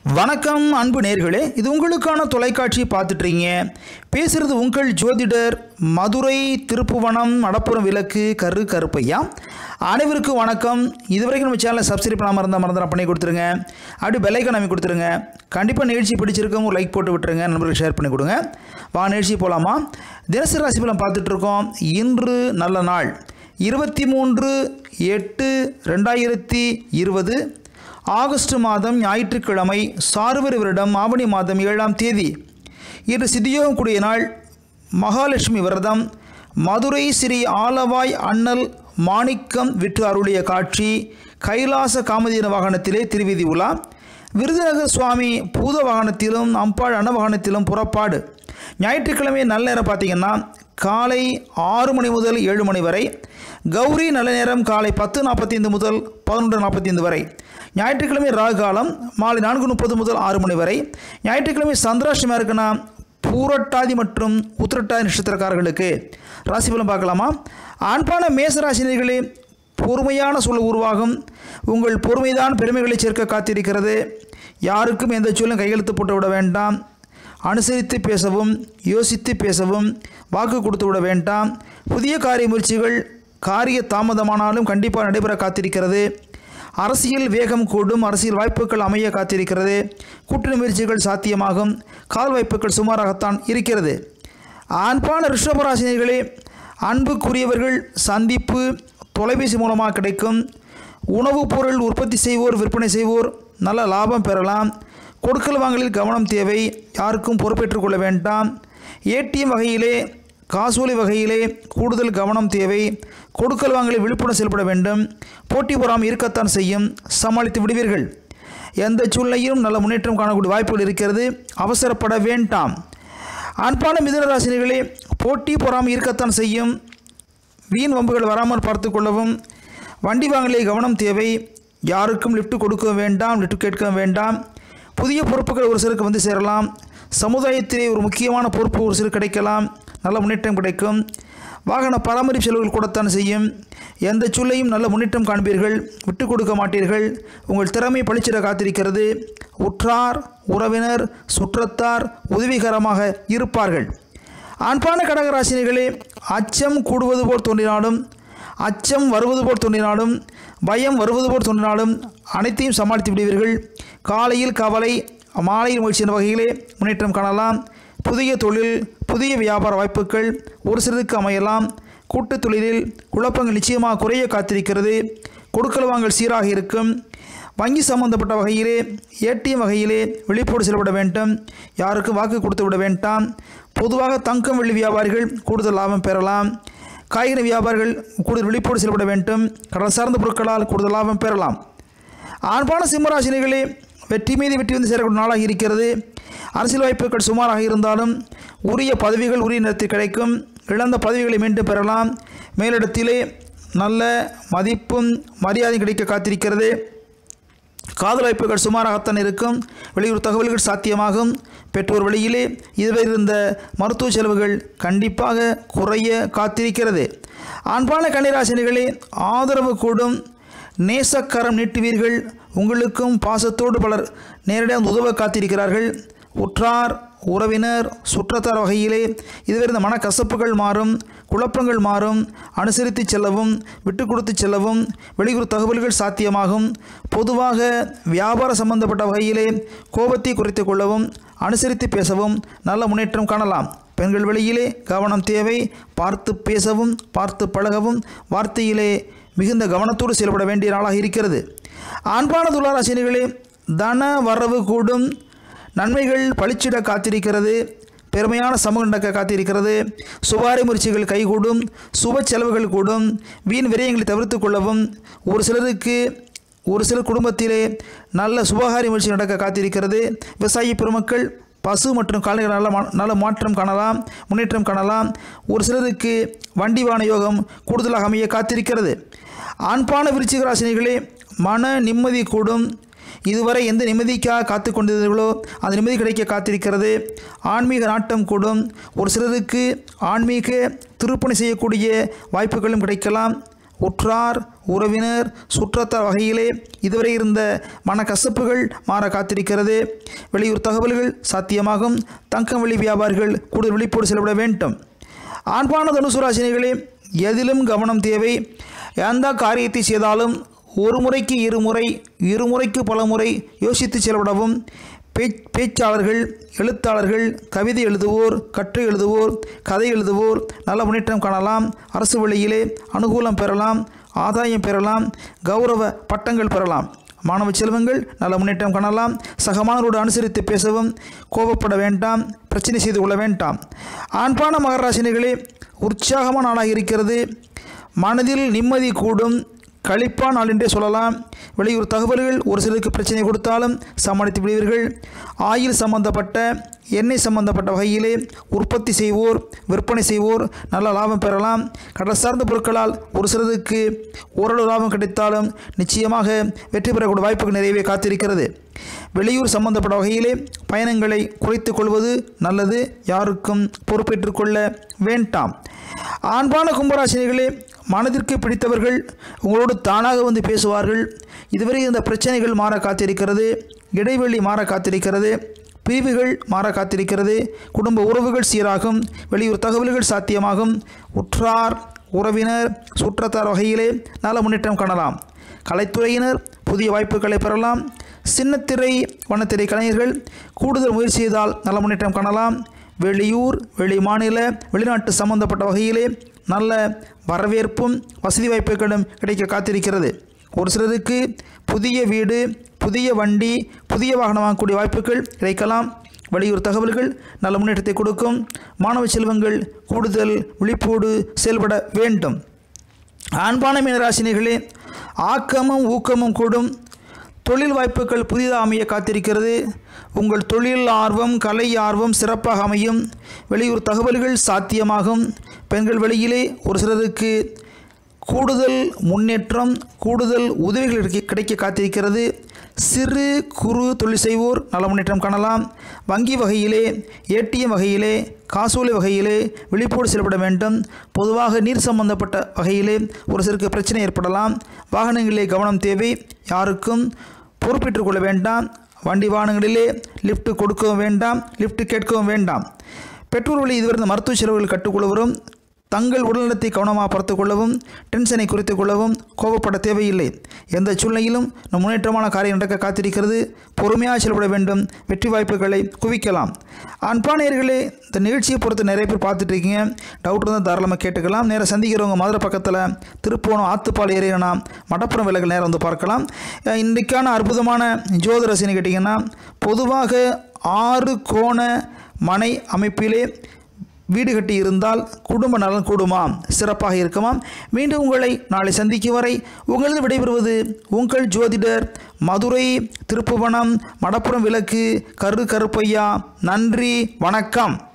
வணக்கம் அன்பு நேர்களே இது உங்களுக்கான தொலைக்காட்சி பார்த்துட்றீங்க பேசுகிறது உங்கள் ஜோதிடர் மதுரை திருப்புவனம் மடப்புறம் விளக்கு கரு கருப்பையா அனைவருக்கும் வணக்கம் இதுவரைக்கும் நம்ம சேனலை சப்ஸ்கிரைப் பண்ணாமல் இருந்தால் மறந்துடா பண்ணி கொடுத்துருங்க அப்படி பெல்லைக்கன் அமைக்க கொடுத்துருங்க கண்டிப்பாக நிகழ்ச்சி பிடிச்சிருக்கவங்க ஒரு லைக் போட்டு விட்டுருங்க நண்பர்களுக்கு ஷேர் பண்ணி கொடுங்க வா நிகழ்ச்சி போகலாமா தினசரி ராசி பலன் பார்த்துட்ருக்கோம் இன்று நல்ல நாள் இருபத்தி மூன்று எட்டு ரெண்டாயிரத்தி இருபது ஆகஸ்ட் மாதம் ஞாயிற்றுக்கிழமை சார்வர் வருடம் ஆவணி மாதம் ஏழாம் தேதி இன்று சித்தியோகம் கூடிய நாள் மகாலட்சுமி விரதம் மதுரை ஸ்ரீ ஆலவாய் அண்ணல் மாணிக்கம் விற்று அருளிய காட்சி கைலாச காமதீன வாகனத்திலே திருவிதி உலா விருதுநகர் சுவாமி பூத வாகனத்திலும் அம்பாள் அன்ன வாகனத்திலும் புறப்பாடு ஞாயிற்றுக்கிழமை நல்ல நேரம் பார்த்தீங்கன்னா காலை ஆறு மணி முதல் ஏழு மணி வரை கௌரி நல்ல நேரம் காலை பத்து நாற்பத்தைந்து முதல் பதினொன்று நாற்பத்தைந்து வரை ஞாயிற்றுக்கிழமை ராகு காலம் மாலை நான்கு முப்பது முதல் ஆறு மணி வரை ஞாயிற்றுக்கிழமை சந்திராஷ்டமாக இருக்குன்னா பூரட்டாதி மற்றும் உத்திரட்டாதி நட்சத்திரக்காரர்களுக்கு ராசி பலன் பார்க்கலாமா ஆண்பான மேசராசினியர்களே பொறுமையான சூழல் உருவாகும் உங்கள் பொறுமைதான் பெருமைகளை சேர்க்க காத்திருக்கிறது யாருக்கும் எந்த சொல்லும் கையெழுத்து போட்டு விட வேண்டாம் அனுசரித்து பேசவும் யோசித்து பேசவும் வாக்கு கொடுத்து விட வேண்டாம் புதிய காரிய முயற்சிகள் காரிய தாமதமானாலும் கண்டிப்பாக நடைபெற காத்திருக்கிறது அரசியல் வேகம் கூடும் அரசியல் வாய்ப்புகள் அமைய காத்திருக்கிறது கூட்டணி முயற்சிகள் சாத்தியமாகும் கால் வாய்ப்புகள் சுமாராகத்தான் இருக்கிறது ஆண்பான ரிஷபராசினியர்களே அன்புக்குரியவர்கள் சந்திப்பு தொலைபேசி மூலமாக கிடைக்கும் உணவுப் பொருள் உற்பத்தி செய்வோர் விற்பனை செய்வோர் நல்ல லாபம் பெறலாம் கொடுக்கல் வாங்கலில் கவனம் தேவை யாருக்கும் பொறுப்பேற்றுக் கொள்ள வேண்டாம் ஏடிஎம் வகையிலே காசோலை வகையிலே கூடுதல் கவனம் தேவை கொடுக்கல் வாங்கலில் விழிப்புணர்வு செயல்பட வேண்டும் போட்டி பொறாமல் இருக்கத்தான் செய்யும் சமாளித்து விடுவீர்கள் எந்த சூழ்நிலையும் நல்ல முன்னேற்றம் காணக்கூடிய வாய்ப்புகள் இருக்கிறது அவசரப்பட வேண்டாம் அன்பான மிதுன ராசினிகளே போட்டி பொறாமல் இருக்கத்தான் செய்யும் வீண் வம்புகள் வராமல் பார்த்து கொள்ளவும் வண்டி வாங்கலே கவனம் தேவை யாருக்கும் லிஃப்ட் கொடுக்க வேண்டாம் லிஃப்ட் கேட்க வேண்டாம் புதிய பொறுப்புகள் ஒரு சிலருக்கு வந்து சேரலாம் சமுதாயத்திலே ஒரு முக்கியமான பொறுப்பு ஒரு சிலர் கிடைக்கலாம் நல்ல முன்னேற்றம் கிடைக்கும் வாகன பராமரிப்பு செலவுகள் கூடத்தான் செய்யும் எந்த சொல்லையும் நல்ல முன்னேற்றம் காண்பீர்கள் விட்டு கொடுக்க மாட்டீர்கள் உங்கள் திறமை பளிச்சிட காத்திருக்கிறது உற்றார் உறவினர் சுற்றத்தார் உதவிகரமாக இருப்பார்கள் அன்பான கடகராசினிகளே அச்சம் கூடுவது போல் தோன்றினாலும் அச்சம் வருவது போல் தோன்றினாலும் பயம் வருவது போல் தோன்றினாலும் அனைத்தையும் சமாளித்து விடுவீர்கள் காலையில் கவலை மாலையில் முயற்சி என்ற வகையிலே முன்னேற்றம் காணலாம் புதிய தொழில் புதிய வியாபார வாய்ப்புகள் ஒரு சிலருக்கு அமையலாம் கூட்டுத் தொழிலில் குழப்பங்கள் நிச்சயமாக குறைய காத்திருக்கிறது கொடுக்கல் வாங்கல் சீராக இருக்கும் வங்கி சம்பந்தப்பட்ட வகையிலே ஏடிஎம் வகையிலே விழிப்போடு செயல்பட வேண்டும் யாருக்கும் வாக்கு கொடுத்து விட வேண்டாம் பொதுவாக தங்கம் வெள்ளி வியாபாரிகள் கூடுதல் லாபம் பெறலாம் காய்கறி வியாபாரிகள் கூடுதல் விழிப்போடு செயல்பட வேண்டும் கடல் சார்ந்த பொருட்களால் கூடுதல் லாபம் பெறலாம் ஆண்பான சிம்மராசினிகளே வெற்றி மீது வெற்றி வந்து சேரக்கூடிய நாளாக இருக்கிறது அரசியல் வாய்ப்புகள் சுமாராக இருந்தாலும் உரிய பதவிகள் உரிய நேரத்தில் கிடைக்கும் இழந்த பதவிகளை மீண்டும் பெறலாம் மேலிடத்திலே நல்ல மதிப்பும் மரியாதையும் கிடைக்க காத்திருக்கிறது காதல் வாய்ப்புகள் சுமாராகத்தான் இருக்கும் வெளியூர் தகவல்கள் சாத்தியமாகும் பெற்றோர் வழியிலே இதுவரை இருந்த மருத்துவ செலவுகள் கண்டிப்பாக குறைய காத்திருக்கிறது ஆண்பான கன்னிராசினிகளே ஆதரவு கூடும் நேசக்கரம் நீட்டுவீர்கள் உங்களுக்கும் பாசத்தோடு பலர் நேரடியாக உதவ காத்திருக்கிறார்கள் உற்றார் உறவினர் சுற்றத்தார் வகையிலே இதுவரை இந்த மனக்கசப்புகள் மாறும் குழப்பங்கள் மாறும் அனுசரித்து செல்லவும் விட்டு கொடுத்து செல்லவும் வெளியூர் தகவல்கள் சாத்தியமாகும் பொதுவாக வியாபார சம்பந்தப்பட்ட வகையிலே கோபத்தை குறைத்து கொள்ளவும் அனுசரித்து பேசவும் நல்ல முன்னேற்றம் காணலாம் பெண்கள் வெளியிலே கவனம் தேவை பார்த்து பேசவும் பார்த்து பழகவும் வார்த்தையிலே மிகுந்த கவனத்தோடு செயல்பட வேண்டிய நாளாக இருக்கிறது ஆண்பான துளாராசினிகளே தன வரவு கூடும் நன்மைகள் பளிச்சிட காத்திருக்கிறது பெருமையான சமூகம் நடக்க காத்திருக்கிறது சுபாரி முயற்சிகள் கைகூடும் சுப செலவுகள் கூடும் வீண் விரயங்களை தவிர்த்து கொள்ளவும் ஒரு சிலருக்கு ஒரு சிலர் குடும்பத்திலே நல்ல சுபகாரி முயற்சி நடக்க காத்திருக்கிறது விவசாயி பெருமக்கள் பசு மற்றும் கால்நடை நல்ல மா நல்ல மாற்றம் காணலாம் முன்னேற்றம் காணலாம் ஒரு சிலருக்கு வண்டி வாகன யோகம் கூடுதலாக அமைய காத்திருக்கிறது ஆண்பான விருச்சிக ராசினிகளே மன நிம்மதி கூடும் இதுவரை எந்த நிம்மதிக்காக காத்து கொண்டிருந்தீர்களோ அந்த நிம்மதி கிடைக்க காத்திருக்கிறது ஆன்மீக நாட்டம் கூடும் ஒரு சிலருக்கு ஆன்மீக திருப்பணி செய்யக்கூடிய வாய்ப்புகளும் கிடைக்கலாம் உற்றார் உறவினர் சுற்றத்தார் வகையிலே இதுவரை இருந்த மனக்கசப்புகள் மாற காத்திருக்கிறது வெளியூர் தகவல்கள் சாத்தியமாகும் தங்கம் வெளி வியாபாரிகள் கூடுதல் விழிப்போடு செலவிட வேண்டும் ஆண்பான தனுசுராசினிகளே எதிலும் கவனம் தேவை எந்த காரியத்தை செய்தாலும் ஒரு முறைக்கு இருமுறை இருமுறைக்கு பல முறை யோசித்து செலவிடவும் பேச் பேச்சாளர்கள் எழுத்தாளர்கள் கவிதை எழுதுவோர் கட்டுரை எழுதுவோர் கதை எழுதுவோர் நல்ல முன்னேற்றம் காணலாம் அரசு வழியிலே அனுகூலம் பெறலாம் ஆதாயம் பெறலாம் கௌரவ பட்டங்கள் பெறலாம் மாணவ செல்வங்கள் நல்ல முன்னேற்றம் காணலாம் சக மாணவரோடு அனுசரித்து பேசவும் கோபப்பட வேண்டாம் பிரச்சனை செய்து கொள்ள வேண்டாம் ஆண்பான மகராசினிகளே உற்சாகமான நாளாக இருக்கிறது மனதில் நிம்மதி கூடும் கழிப்பான் நாள் என்றே சொல்லலாம் வெளியூர் தகவல்கள் ஒரு சிலருக்கு பிரச்சனை கொடுத்தாலும் சமாளித்து விடுவீர்கள் ஆயில் சம்பந்தப்பட்ட எண்ணெய் சம்பந்தப்பட்ட வகையிலே உற்பத்தி செய்வோர் விற்பனை செய்வோர் நல்ல லாபம் பெறலாம் கடல் சார்ந்த பொருட்களால் ஒரு சிலருக்கு ஓரளவு லாபம் கிடைத்தாலும் நிச்சயமாக வெற்றி பெறக்கூடிய வாய்ப்புகள் நிறையவே காத்திருக்கிறது வெளியூர் சம்பந்தப்பட்ட வகையிலே பயணங்களை குறைத்துக் கொள்வது நல்லது யாருக்கும் பொறுப்பேற்றுக் கொள்ள வேண்டாம் ஆண்பான கும்பராசினிகளே மனதிற்கு பிடித்தவர்கள் உங்களோடு தானாக வந்து பேசுவார்கள் இதுவரை இந்த பிரச்சனைகள் மாற காத்திருக்கிறது இடைவெளி மாற காத்திருக்கிறது பிரிவுகள் மாற காத்திருக்கிறது குடும்ப உறவுகள் சீராகும் வெளியூர் தகவல்கள் சாத்தியமாகும் உற்றார் உறவினர் சுற்றத்தார் வகையிலே நல்ல முன்னேற்றம் காணலாம் கலைத்துறையினர் புதிய வாய்ப்புகளை பெறலாம் சின்னத்திரை வனத்திரை கலைஞர்கள் கூடுதல் முயற்சி செய்தால் நல்ல முன்னேற்றம் காணலாம் வெளியூர் வெளி மாநில வெளிநாட்டு சம்பந்தப்பட்ட வகையிலே நல்ல வரவேற்பும் வசதி வாய்ப்புகளும் கிடைக்க காத்திருக்கிறது ஒரு சிலருக்கு புதிய வீடு புதிய வண்டி புதிய வாகனம் வாங்கக்கூடிய வாய்ப்புகள் கிடைக்கலாம் வெளியூர் தகவல்கள் நல்ல முன்னேற்றத்தை கொடுக்கும் மாணவ செல்வங்கள் கூடுதல் விழிப்போடு செயல்பட வேண்டும் ஆண்பான மீனராசினிகளே ஆக்கமும் ஊக்கமும் கூடும் தொழில் வாய்ப்புகள் புதிதாக அமைய காத்திருக்கிறது உங்கள் தொழில் ஆர்வம் கலை ஆர்வம் சிறப்பாக அமையும் வெளியூர் தகவல்கள் சாத்தியமாகும் பெண்கள் வெளியிலே ஒரு சிலருக்கு கூடுதல் முன்னேற்றம் கூடுதல் உதவிகள் கிடைக்க- கிடைக்க காத்திருக்கிறது சிறு குறு தொழில் செய்வோர் நல்ல முன்னேற்றம் காணலாம் வங்கி வகையிலே ஏடிஎம் வகையிலே காசோலை வகையிலே விழிப்போடு செயல்பட வேண்டும் பொதுவாக நீர் சம்பந்தப்பட்ட வகையிலே ஒரு சிலருக்கு பிரச்சனை ஏற்படலாம் வாகனங்களிலே கவனம் தேவை யாருக்கும் பொறுப்பேற்றுக் கொள்ள வேண்டாம் வண்டி வாகனங்களிலே லிஃப்ட் கொடுக்கவும் வேண்டாம் லிஃப்ட் கேட்கவும் வேண்டாம் பெற்றோர்களை இதுவரை இந்த மருத்துவ செலவுகள் கட்டுக்கொள்ளவரும் தங்கள் உடல்நலத்தை கவனமாக பார்த்துக் கொள்ளவும் டென்ஷனை குறைத்துக் கொள்ளவும் கோபப்பட தேவையில்லை எந்த சூழ்நிலையிலும் நம் முன்னேற்றமான காரியம் நடக்க காத்திருக்கிறது பொறுமையாக செயல்பட வேண்டும் வெற்றி வாய்ப்புகளை குவிக்கலாம் அன்பானியர்களே இந்த நிகழ்ச்சியை பொறுத்து நிறைய பேர் பார்த்துட்டு இருக்கீங்க டவுட் இருந்தால் தாராளமாக கேட்டுக்கலாம் நேராக சந்திக்கிறவங்க மதுரை பக்கத்தில் திருப்போணம் ஆத்துப்பால் ஏரியானா மடப்புறம் விலகல் நேரம் வந்து பார்க்கலாம் அஹ் இன்றைக்கான அற்புதமான ஜோதிரசின்னு கேட்டிங்கன்னா பொதுவாக ஆறு கோண மனை அமைப்பிலே வீடு கட்டி இருந்தால் குடும்ப நலன் கூடுமா சிறப்பாக இருக்குமாம் மீண்டும் உங்களை நாளை சந்திக்கும் வரை உங்களது விடைபெறுவது உங்கள் ஜோதிடர் மதுரை திருப்புவனம் மடப்புறம் விளக்கு கரு கருப்பையா நன்றி வணக்கம்